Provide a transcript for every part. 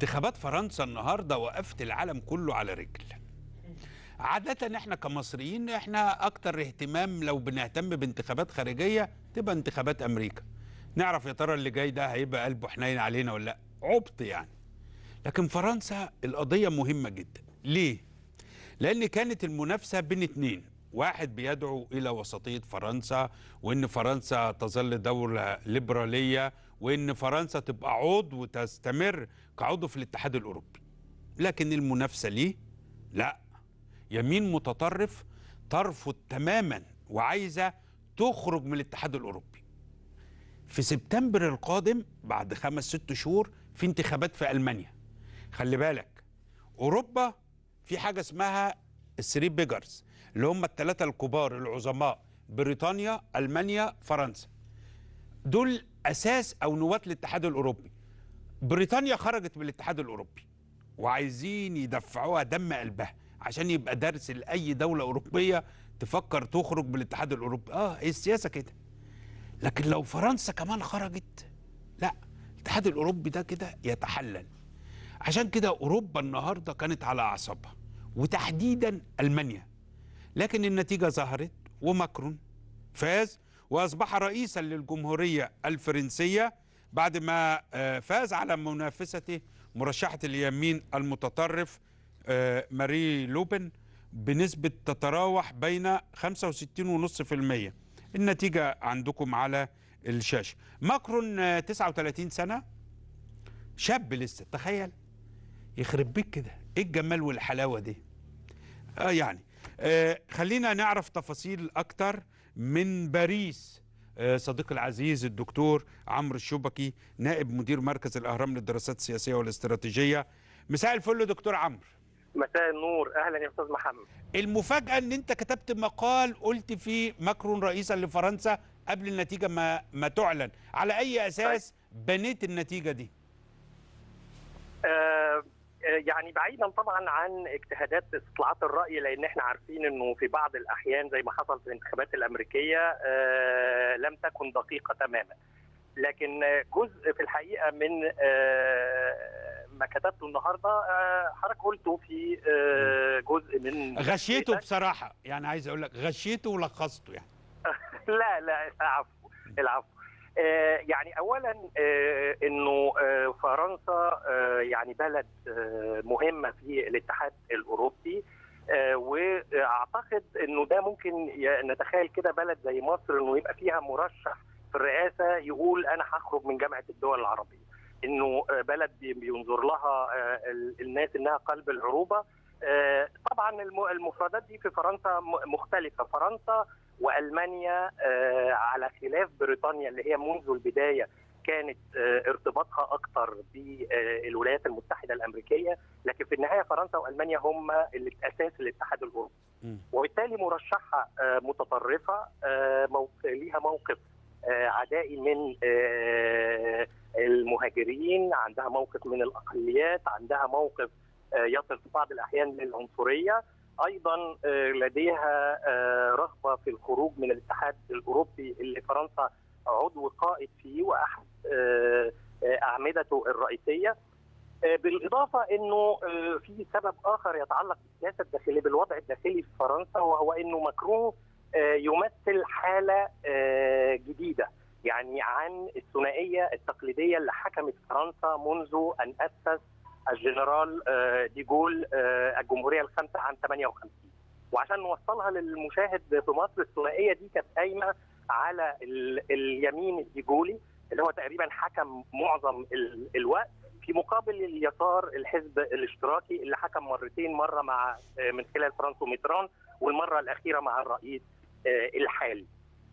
انتخابات فرنسا النهارده وقفت العالم كله على رجل عادة احنا كمصريين احنا اكتر اهتمام لو بنهتم بانتخابات خارجية تبقى انتخابات امريكا نعرف يا ترى اللي جاي ده هيبقى قلبه حنين علينا ولا لا عبط يعني لكن فرنسا القضية مهمة جدا ليه؟ لأن كانت المنافسة بين اتنين واحد بيدعو إلى وسطية فرنسا وإن فرنسا تظل دولة ليبرالية وإن فرنسا تبقى عضو وتستمر كعضو في الاتحاد الأوروبي لكن المنافسة ليه؟ لا يمين متطرف ترفض تماما وعايزة تخرج من الاتحاد الأوروبي في سبتمبر القادم بعد خمس ست شهور في انتخابات في ألمانيا خلي بالك أوروبا في حاجة اسمها الثري بيجرز اللي هم الثلاثة الكبار العظماء بريطانيا ألمانيا فرنسا دول أساس أو نواة الاتحاد الأوروبي بريطانيا خرجت من الاتحاد الأوروبي وعايزين يدفعوها دم قلبها عشان يبقى درس لأي دولة أوروبية تفكر تخرج من الاتحاد الأوروبي آه هي السياسة كده لكن لو فرنسا كمان خرجت لا الاتحاد الأوروبي ده كده يتحلل عشان كده أوروبا النهاردة كانت على أعصابها وتحديدا ألمانيا لكن النتيجة ظهرت وماكرون فاز وأصبح رئيسا للجمهورية الفرنسية بعد ما آه، فاز على منافسته مرشحة اليمين المتطرف آه، ماري لوبن بنسبة تتراوح بين 65.5% النتيجة عندكم على الشاشة ماكرون آه، 39 سنة شاب لسه تخيل يخرب بيك كده ايه الجمال والحلاوة دي اه يعني آه خلينا نعرف تفاصيل اكتر من باريس آه صديقي العزيز الدكتور عمرو الشبكي نائب مدير مركز الاهرام للدراسات السياسيه والاستراتيجيه مساء الفل دكتور عمرو مساء النور اهلا يا استاذ محمد المفاجاه ان انت كتبت مقال قلت فيه ماكرون رئيسا لفرنسا قبل النتيجه ما ما تعلن على اي اساس بنيت النتيجه دي آه يعني بعيدا طبعا عن اجتهادات استطلاعات الراي لان احنا عارفين انه في بعض الاحيان زي ما حصل في الانتخابات الامريكيه آه لم تكن دقيقه تماما لكن جزء في الحقيقه من آه ما كتبته النهارده آه حضرتك قلته في آه جزء من غشيته بصراحه يعني عايز اقول لك غشيته ولخصته يعني لا لا العفو العفو آه يعني اولا آه انه آه فرنسا يعني بلد مهمه في الاتحاد الاوروبي واعتقد انه ده ممكن نتخيل كده بلد زي مصر انه يبقى فيها مرشح في الرئاسه يقول انا هخرج من جامعه الدول العربيه انه بلد بينظر لها الناس انها قلب العروبه طبعا المفردات دي في فرنسا مختلفه فرنسا والمانيا على خلاف بريطانيا اللي هي منذ البدايه كانت ارتباطها اكثر بالولايات المتحده الامريكيه لكن في النهايه فرنسا والمانيا هم اساس الاتحاد الاوروبي وبالتالي مرشحه متطرفه ليها موقف عدائي من المهاجرين عندها موقف من الاقليات عندها موقف يصل في بعض الاحيان للعنصريه ايضا لديها رغبه في الخروج من الاتحاد الاوروبي اللي فرنسا عضو قائد فيه واحد اعمدته الرئيسيه بالاضافه انه في سبب اخر يتعلق بالسياسه الداخليه بالوضع الداخلي في فرنسا وهو انه ماكرون يمثل حاله جديده يعني عن الثنائيه التقليديه اللي حكمت فرنسا منذ ان اسس الجنرال ديجول الجمهوريه الخامسه عام 58 وعشان نوصلها للمشاهد في مصر الثنائيه دي كانت قايمه على اليمين الديجولي اللي هو تقريبا حكم معظم الوقت في مقابل اليسار الحزب الاشتراكي اللي حكم مرتين مره مع من خلال فرانسو ميتران والمره الاخيره مع الرئيس الحالي.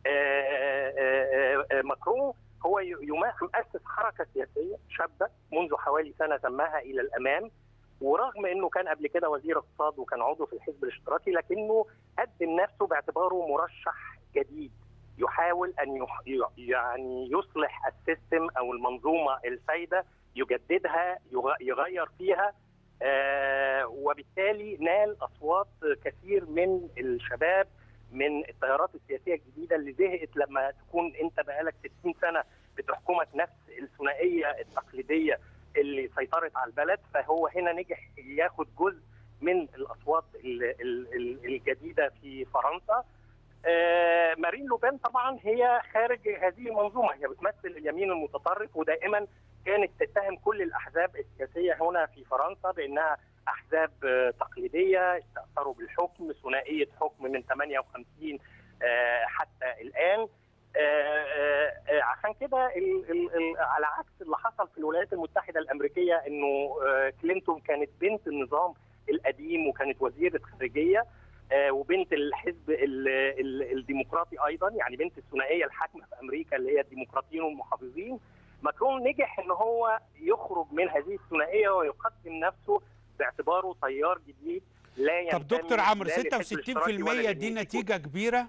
ماكرون هو مؤسس حركه سياسيه شابه منذ حوالي سنه سماها الى الامام ورغم انه كان قبل كده وزير اقتصاد وكان عضو في الحزب الاشتراكي لكنه قدم نفسه باعتباره مرشح جديد يحاول ان يعني يصلح السيستم او المنظومه السائده يجددها يغير فيها آه وبالتالي نال اصوات كثير من الشباب من التيارات السياسيه الجديده اللي زهقت لما تكون انت بقالك 60 سنه بتحكمك نفس الثنائيه التقليديه اللي سيطرت على البلد فهو هنا نجح ياخد جزء من الاصوات ال- ال- ال- الجديده في فرنسا آه، مارين لوبان طبعا هي خارج هذه المنظومه هي بتمثل اليمين المتطرف ودائما كانت تتهم كل الاحزاب السياسيه هنا في فرنسا بانها احزاب آه، تقليديه استاثروا بالحكم ثنائيه حكم من 58 آه، حتى الان آه، آه، آه، عشان كده ال- ال- ال- على عكس اللي حصل في الولايات المتحده الامريكيه انه آه، كلينتون كانت بنت النظام القديم وكانت وزيره خارجيه آه، وبنت الحزب ال- ال- الديمقراطي ايضا يعني بنت الثنائيه الحاكمه في امريكا اللي هي الديمقراطيين والمحافظين ماكرون نجح ان هو يخرج من هذه الثنائيه ويقدم نفسه باعتباره تيار جديد لا طب ينتمي دكتور عمرو لا للحزب 66% الاشتراكي ولا دي للنيتي. نتيجه كبيره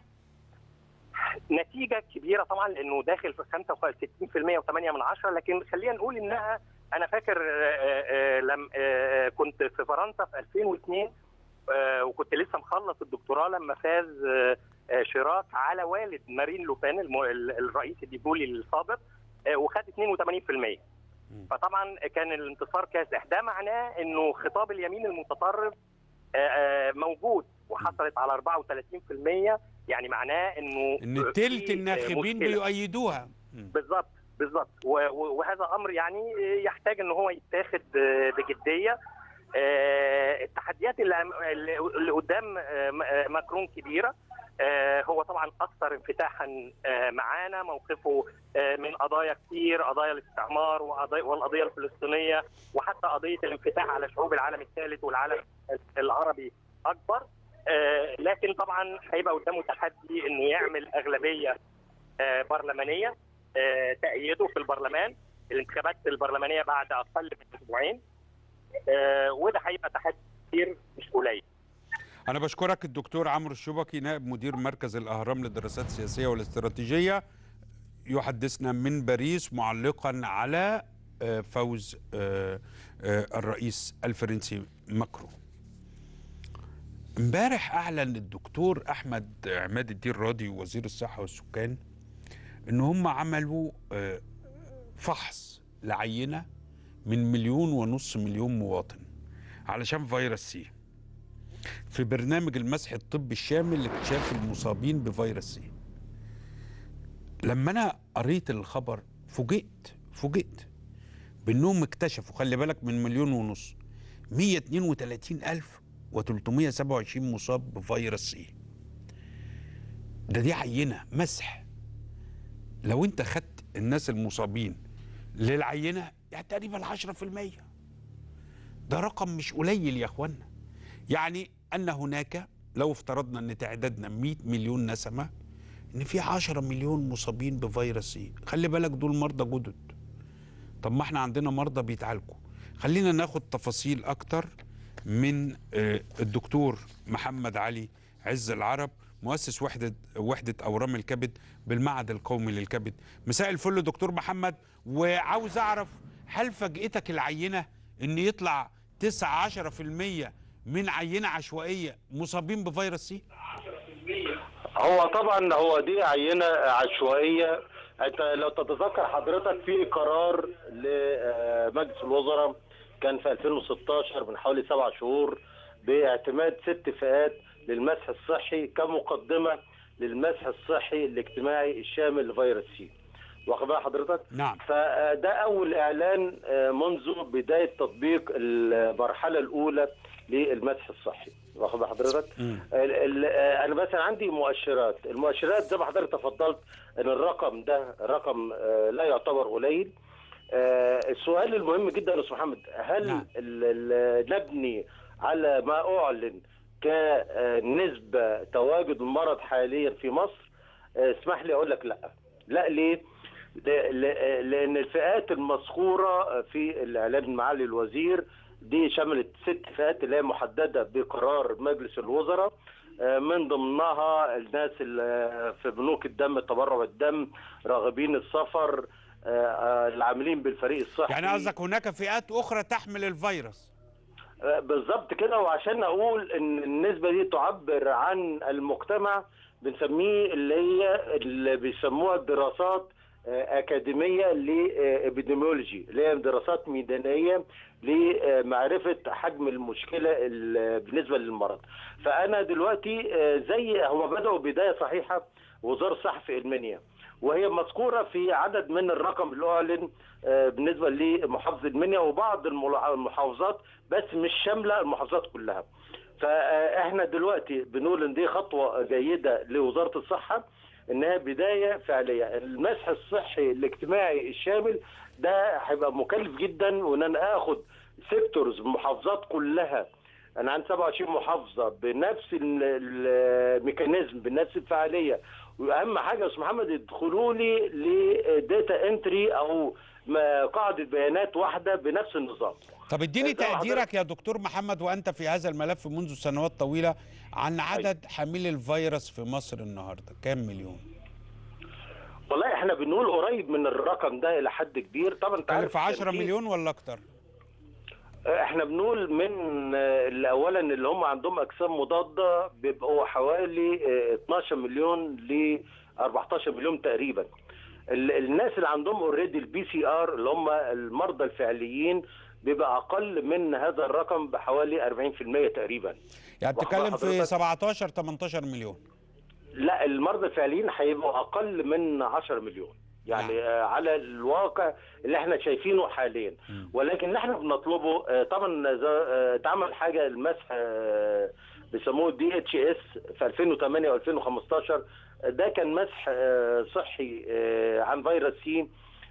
نتيجه كبيره طبعا لانه داخل في 65% و8 من عشرة لكن خلينا نقول انها انا فاكر آه، آه، لم آه، كنت في فرنسا في 2002 آه، وكنت لسه مخلص الدكتوراه لما فاز آه، آه، شيراك على والد مارين لوبان الم- ال- الرئيس الديبولي السابق آه، وخد 82% فطبعا كان الانتصار كاسح ده معناه انه خطاب اليمين المتطرف آه، آه، موجود وحصلت على 34% يعني معناه انه ان في، تلت آه، الناخبين مشكلة. بيؤيدوها مم. بالظبط بالظبط و- و- وهذا امر يعني يحتاج ان هو يتاخد بجديه آه، التحديات اللي اللي قدام آه، م- آه، ماكرون كبيره آه، هو طبعا اكثر انفتاحا آه، معانا موقفه آه، من قضايا كتير قضايا الاستعمار وقضايا- والقضيه الفلسطينيه وحتى قضيه الانفتاح على شعوب العالم الثالث والعالم العربي اكبر آه، لكن طبعا هيبقى قدامه تحدي انه يعمل اغلبيه آه، برلمانيه آه، تأييده في البرلمان الانتخابات البرلمانيه بعد اقل من اسبوعين آه، وده هيبقى تحدي كتير مش قليل انا بشكرك الدكتور عمرو الشبكي نائب مدير مركز الاهرام للدراسات السياسيه والاستراتيجيه يحدثنا من باريس معلقا على آه، فوز آه، آه، الرئيس الفرنسي ماكرون امبارح اعلن الدكتور احمد عماد الدين راضي وزير الصحه والسكان ان هم عملوا آه، فحص لعينه من مليون ونص مليون مواطن علشان فيروس سي في برنامج المسح الطبي الشامل لاكتشاف المصابين بفيروس سي لما انا قريت الخبر فوجئت فوجئت بانهم اكتشفوا خلي بالك من مليون ونص 132 الف و327 مصاب بفيروس سي ده دي عينه مسح لو انت خدت الناس المصابين للعينه يعني تقريبا 10% ده رقم مش قليل يا اخوانا يعني ان هناك لو افترضنا ان تعدادنا 100 مليون نسمه ان في 10 مليون مصابين بفيروس سي خلي بالك دول مرضى جدد طب ما احنا عندنا مرضى بيتعالجوا خلينا ناخد تفاصيل اكتر من آه، الدكتور محمد علي عز العرب مؤسس وحدة وحدة أورام الكبد بالمعهد القومي للكبد مساء الفل دكتور محمد وعاوز أعرف هل فاجئتك العينة إن يطلع 9 10% من عينة عشوائية مصابين بفيروس سي؟ هو طبعا هو دي عينه عشوائيه انت لو تتذكر حضرتك في قرار لمجلس الوزراء كان في 2016 من حوالي سبع شهور باعتماد ست فئات للمسح الصحي كمقدمه للمسح الصحي الاجتماعي الشامل لفيروس سي واخد بال حضرتك؟ نعم فده اول اعلان آه، منذ بدايه تطبيق المرحله الاولى للمسح الصحي واخد بال حضرتك؟ مم. ال- ال- آه، انا مثلا عندي مؤشرات المؤشرات زي ما حضرتك تفضلت ان الرقم ده رقم آه، لا يعتبر قليل آه، السؤال المهم جدا يا استاذ محمد هل نعم. ال- ال- نبني على ما اعلن كنسبه تواجد المرض حاليا في مصر آه، اسمح لي اقول لك لا لا ليه ل- ل- لان الفئات المذكوره في الاعلان معالي الوزير دي شملت ست فئات اللي هي محدده بقرار مجلس الوزراء آه، من ضمنها الناس اللي في بنوك الدم تبرع الدم راغبين السفر آه، آه، العاملين بالفريق الصحي يعني قصدك هناك فئات أخرى تحمل الفيروس آه، بالظبط كده وعشان اقول ان النسبه دي تعبر عن المجتمع بنسميه اللي هي اللي بيسموها الدراسات آه، اكاديميه لابيديميولوجي اللي هي دراسات ميدانيه لمعرفه حجم المشكله ال- بالنسبه للمرض فانا دلوقتي آه، زي هم بداوا بدايه صحيحه وزاره الصحه في المنيا وهي مذكوره في عدد من الرقم اللي اعلن آه، بالنسبه لمحافظه المنيا وبعض الملا- المحافظات بس مش شامله المحافظات كلها فاحنا دلوقتي بنقول ان دي خطوه جيده لوزاره الصحه انها بدايه فعليه المسح الصحي الاجتماعي الشامل ده هيبقى مكلف جدا وان انا اخد سيكتورز المحافظات كلها انا عندي 27 محافظه بنفس ال- الميكانيزم بنفس الفعاليه واهم حاجه يا استاذ محمد يدخلوا لي لداتا انتري او ما- قاعده بيانات واحده بنفس النظام طب اديني زي ما حضرتك- تقديرك يا دكتور محمد وانت في هذا الملف منذ سنوات طويله عن عدد حاملي الفيروس في مصر النهارده كام مليون والله احنا بنقول قريب من الرقم ده الى حد كبير طبعا انت كان عارف في 10 التنفيذ- مليون ولا اكتر احنا بنقول من آه، اللي اولا اللي هم عندهم اجسام مضاده بيبقوا حوالي آه، 12 مليون ل 14 مليون تقريبا ال- الناس اللي عندهم اوريدي البي سي ار اللي هم المرضى الفعليين بيبقى اقل من هذا الرقم بحوالي 40% تقريبا يعني واخد بتتكلم في حضرتك؟ 17 18 مليون لا المرضى الفعليين هيبقوا اقل من 10 مليون يعني نعم. آه، على الواقع اللي احنا شايفينه حاليا ولكن اللي احنا بنطلبه آه، طبعا ز- آه، اتعمل حاجه المسح آه، بيسموه دي اتش اس في 2008 و2015 ده كان مسح آه، صحي آه، عن فيروس سي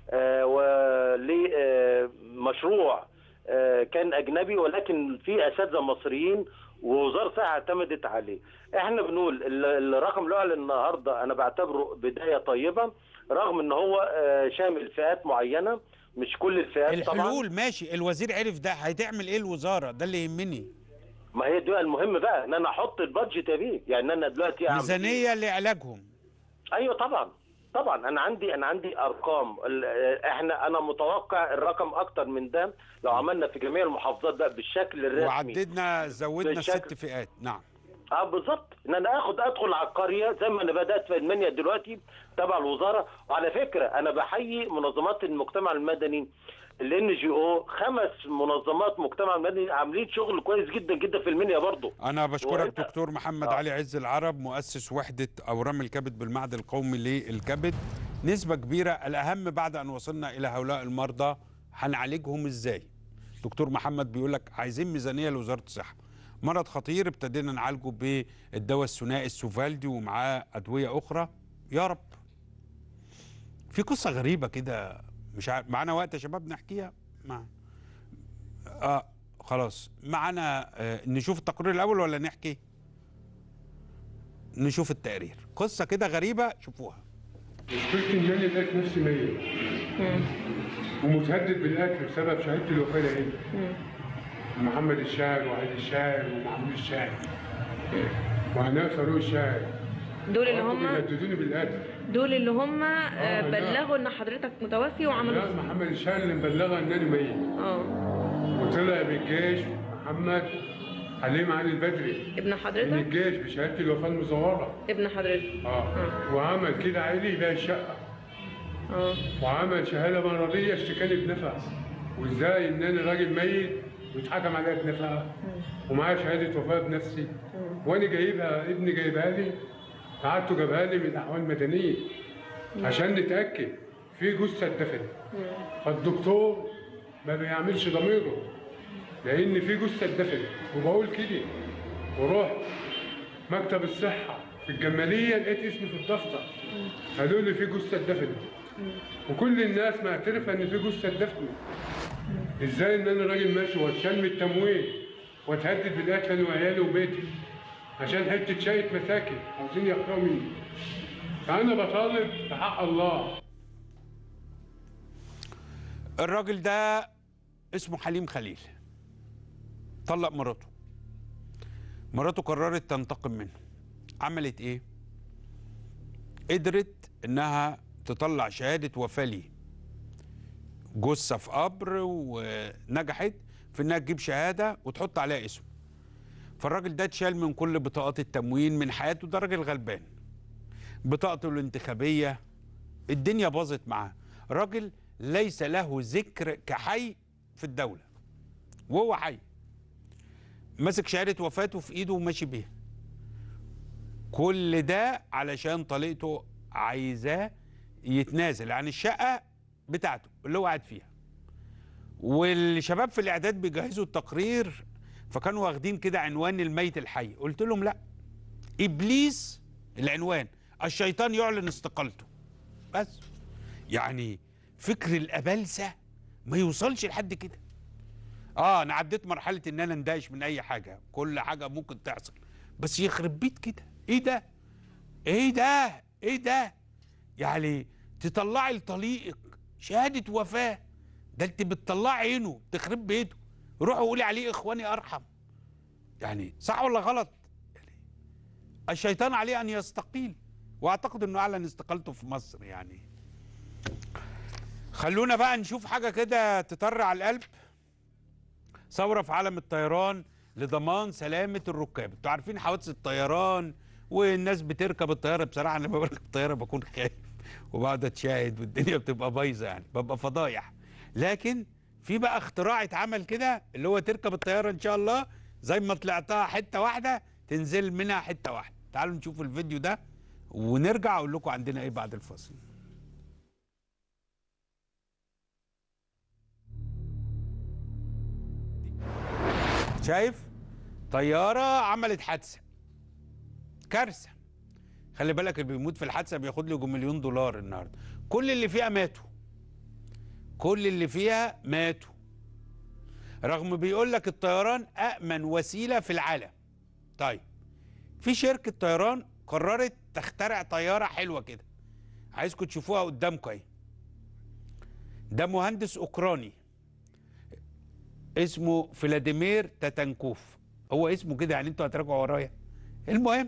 ولمشروع كان اجنبي ولكن في اساتذه مصريين ووزاره الصحه اعتمدت عليه. احنا بنقول ال- الرقم اللي اعلن النهارده انا بعتبره بدايه طيبه رغم ان هو آه، شامل فئات معينه مش كل الفئات طبعا الحلول ماشي الوزير عرف ده هتعمل ايه الوزاره ده اللي يهمني ما هي دي المهم بقى ان انا احط البادجت يا بيه يعني ان انا دلوقتي اعمل ميزانيه لعلاجهم ايوه طبعا طبعا انا عندي انا عندي ارقام ال- احنا انا متوقع الرقم اكتر من ده لو عملنا في جميع المحافظات بقى بالشكل الرسمي وعددنا زودنا بالشكل- ست فئات نعم اه بالظبط ان انا اخد ادخل على القريه زي ما انا بدات في المنيا دلوقتي تبع الوزاره وعلى فكره انا بحيي منظمات المجتمع المدني الان جي او خمس منظمات مجتمع مدني عاملين شغل كويس جدا جدا في المنيا برضه انا بشكرك وأنت- دكتور محمد آه. علي عز العرب مؤسس وحده اورام الكبد بالمعهد القومي للكبد نسبه كبيره الاهم بعد ان وصلنا الى هؤلاء المرضى هنعالجهم ازاي دكتور محمد بيقول لك عايزين ميزانيه لوزاره الصحه مرض خطير ابتدينا نعالجه بالدواء الثنائي السوفالدي ومعاه ادويه اخرى يا رب في قصه غريبه كده مش عارف معانا وقت يا شباب نحكيها مع اه خلاص معانا آه نشوف التقرير الاول ولا نحكي نشوف التقرير قصه كده غريبه شوفوها مشكلتي ان انا لقيت نفسي ميت ومتهدد بالقتل بسبب شهاده الوفاه لعيلتي محمد الشاعر وعلي الشاعر ومحمود الشاعر وهناء فاروق الشاعر دول اللي برضه هم بيهددوني بالقتل دول اللي هم آه، آه، لا. بلغوا ان حضرتك متوفي لا وعملوا محمد الشاعر اللي مبلغها ان انا ميت اه وطلع بالجيش محمد حليم علي البدري ابن من حضرتك الجيش بشهاده الوفاه المزوره ابن حضرتك اه وعمل كده عائلي لا الشقه اه وعمل شهاده مرضيه اشتكاني بنفقه وازاي ان انا راجل ميت واتحكم عليا بنفقه ومعايا شهاده وفاه بنفسي وانا جايبها ابني جايبها لي قعدته جابها لي من الاحوال المدنيه عشان نتاكد في جثه اتدفنت فالدكتور ما بيعملش ضميره لان في جثه اتدفنت وبقول كده ورحت مكتب الصحه في الجماليه لقيت اسمي في الدفتر قالوا لي في جثه اتدفنت وكل الناس معترفه ان في جثه اتدفنت ازاي ان انا راجل ماشي واتشال من التموين واتهدد بالقتل انا وعيالي وبيتي عشان حته شقه مساكن عاوزين ياخدوها مني فانا بطالب بحق الله الراجل ده اسمه حليم خليل طلق مراته مراته قررت تنتقم منه عملت ايه قدرت انها تطلع شهادة وفاة ليه جثة في قبر ونجحت في انها تجيب شهادة وتحط عليها اسمه فالراجل ده اتشال من كل بطاقات التموين من حياته ده راجل غلبان بطاقته الانتخابية الدنيا باظت معاه راجل ليس له ذكر كحي في الدوله وهو حي ماسك شهاده وفاته في ايده وماشي بيها كل ده علشان طليقته عايزاه يتنازل عن الشقه بتاعته اللي هو قاعد فيها والشباب في الاعداد بيجهزوا التقرير فكانوا واخدين كده عنوان الميت الحي قلت لهم لا ابليس العنوان الشيطان يعلن استقالته بس يعني فكر الابلسه ما يوصلش لحد كده اه انا عديت مرحله ان انا اندهش من اي حاجه كل حاجه ممكن تحصل بس يخرب بيت كده ايه ده ايه ده ايه ده يعني تطلعي لطليقك شهاده وفاه ده انت بتطلعي عينه تخرب بيته روحي قولي عليه اخواني ارحم يعني صح ولا غلط يعني الشيطان عليه ان يستقيل واعتقد انه اعلن استقالته في مصر يعني خلونا بقى نشوف حاجه كده تطر على القلب ثوره في عالم الطيران لضمان سلامه الركاب انتوا عارفين حوادث الطيران والناس بتركب الطياره بصراحه انا لما بركب الطياره بكون خايف وبقعد اتشاهد والدنيا بتبقى بايظه يعني ببقى فضايح لكن في بقى اختراع اتعمل كده اللي هو تركب الطياره ان شاء الله زي ما طلعتها حته واحده تنزل منها حته واحده تعالوا نشوف الفيديو ده ونرجع اقول لكم عندنا ايه بعد الفاصل شايف طياره عملت حادثه كارثه خلي بالك اللي بيموت في الحادثه بياخد له مليون دولار النهارده كل اللي فيها ماتوا كل اللي فيها ماتوا رغم بيقول لك الطيران أأمن وسيلة في العالم طيب في شركة طيران قررت تخترع طيارة حلوة كده عايزكم تشوفوها قدامكم اهي ده مهندس أوكراني اسمه فلاديمير تاتانكوف هو اسمه كده يعني انتوا هتراجعوا ورايا المهم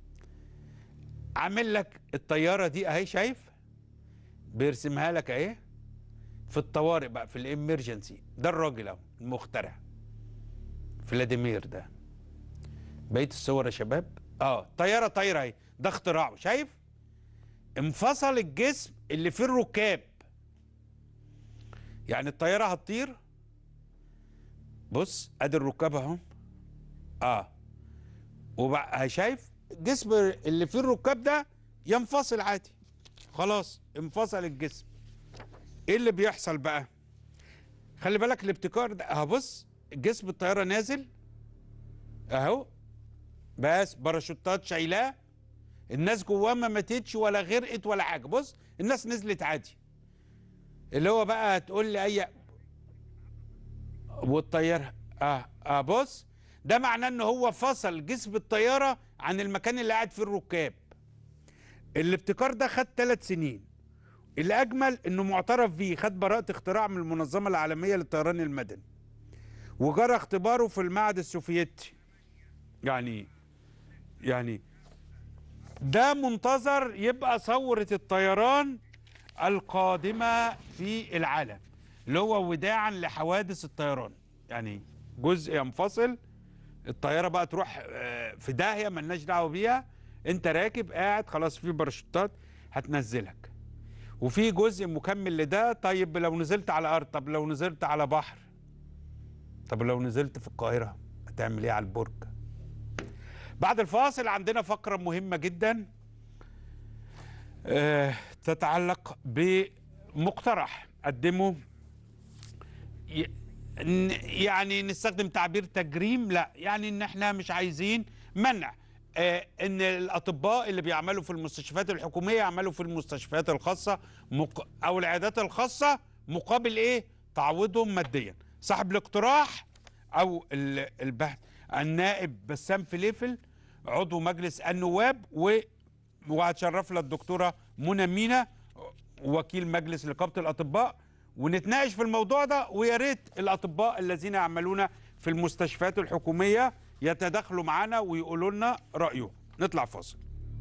عامل لك الطيارة دي اهي شايف بيرسمها لك اهي في الطوارئ بقى في الامرجنسي ده الراجل اهو المخترع فلاديمير ده بقيه الصور يا شباب اه طياره طايره اهي ده اختراعه شايف انفصل الجسم اللي فيه الركاب يعني الطياره هتطير بص ادي الركاب اهو اه وبقى شايف الجسم اللي فيه الركاب ده ينفصل عادي خلاص انفصل الجسم ايه اللي بيحصل بقى خلي بالك الابتكار ده اهو بص جسم الطياره نازل اهو بس باراشوتات شايلاه الناس جواه ما ماتتش ولا غرقت ولا حاجه بص الناس نزلت عادي اللي هو بقى هتقول لي اي والطياره اه اه بص ده معناه ان هو فصل جسم الطياره عن المكان اللي قاعد فيه الركاب الابتكار ده خد ثلاث سنين اللي اجمل انه معترف بيه خد براءه اختراع من المنظمه العالميه للطيران المدني وجرى اختباره في المعهد السوفيتي يعني يعني ده منتظر يبقى ثوره الطيران القادمه في العالم اللي هو وداعا لحوادث الطيران يعني جزء ينفصل الطياره بقى تروح آه، في داهيه ملناش دعوه بيها انت راكب قاعد خلاص في باراشوتات هتنزلك وفي جزء مكمل لده طيب لو نزلت على ارض طب لو نزلت على بحر طب لو نزلت في القاهره هتعمل ايه على البرج بعد الفاصل عندنا فقره مهمه جدا آه تتعلق بمقترح قدمه ي- ن- يعني نستخدم تعبير تجريم لا يعني ان احنا مش عايزين منع آه ان الاطباء اللي بيعملوا في المستشفيات الحكوميه يعملوا في المستشفيات الخاصه مق... او العيادات الخاصه مقابل ايه تعويضهم ماديا صاحب الاقتراح او ال- البحث النائب بسام فليفل عضو مجلس النواب و وهتشرفنا الدكتوره منى مينا وكيل مجلس نقابه الاطباء ونتناقش في الموضوع ده ويا ريت الاطباء الذين يعملون في المستشفيات الحكوميه يتداخلوا معانا ويقولوا لنا رايهم نطلع فاصل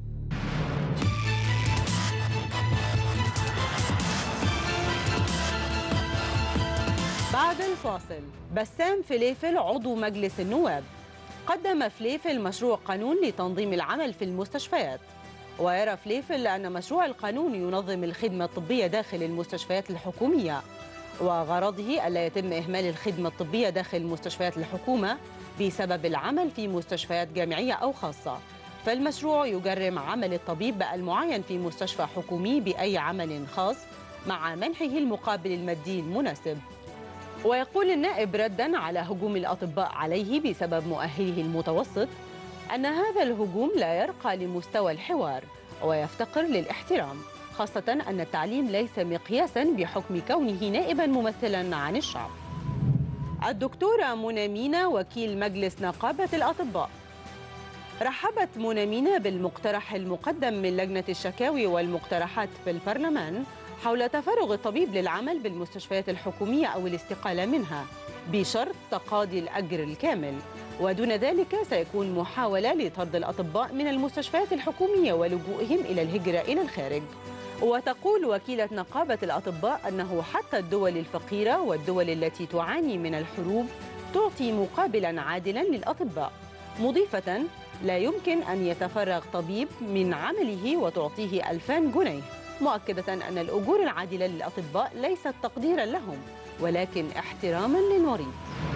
بعد الفاصل بسام فليفل عضو مجلس النواب قدم فليفل مشروع قانون لتنظيم العمل في المستشفيات ويرى فليفل أن مشروع القانون ينظم الخدمة الطبية داخل المستشفيات الحكومية وغرضه ألا يتم إهمال الخدمة الطبية داخل المستشفيات الحكومة بسبب العمل في مستشفيات جامعية أو خاصة فالمشروع يجرم عمل الطبيب المعين في مستشفى حكومي بأي عمل خاص مع منحه المقابل المادي المناسب ويقول النائب ردا على هجوم الأطباء عليه بسبب مؤهله المتوسط أن هذا الهجوم لا يرقى لمستوى الحوار ويفتقر للاحترام خاصة أن التعليم ليس مقياسا بحكم كونه نائبا ممثلا عن الشعب الدكتورة منى مينا وكيل مجلس نقابة الأطباء رحبت منى مينا بالمقترح المقدم من لجنة الشكاوي والمقترحات في البرلمان حول تفرغ الطبيب للعمل بالمستشفيات الحكومية أو الاستقالة منها بشرط تقاضي الأجر الكامل ودون ذلك سيكون محاولة لطرد الأطباء من المستشفيات الحكومية ولجوئهم إلى الهجرة إلى الخارج وتقول وكيلة نقابة الأطباء أنه حتى الدول الفقيرة والدول التي تعاني من الحروب تعطي مقابلا عادلا للأطباء مضيفة لا يمكن أن يتفرغ طبيب من عمله وتعطيه ألفان جنيه مؤكدة أن الأجور العادلة للأطباء ليست تقديرا لهم ولكن احتراما للمريض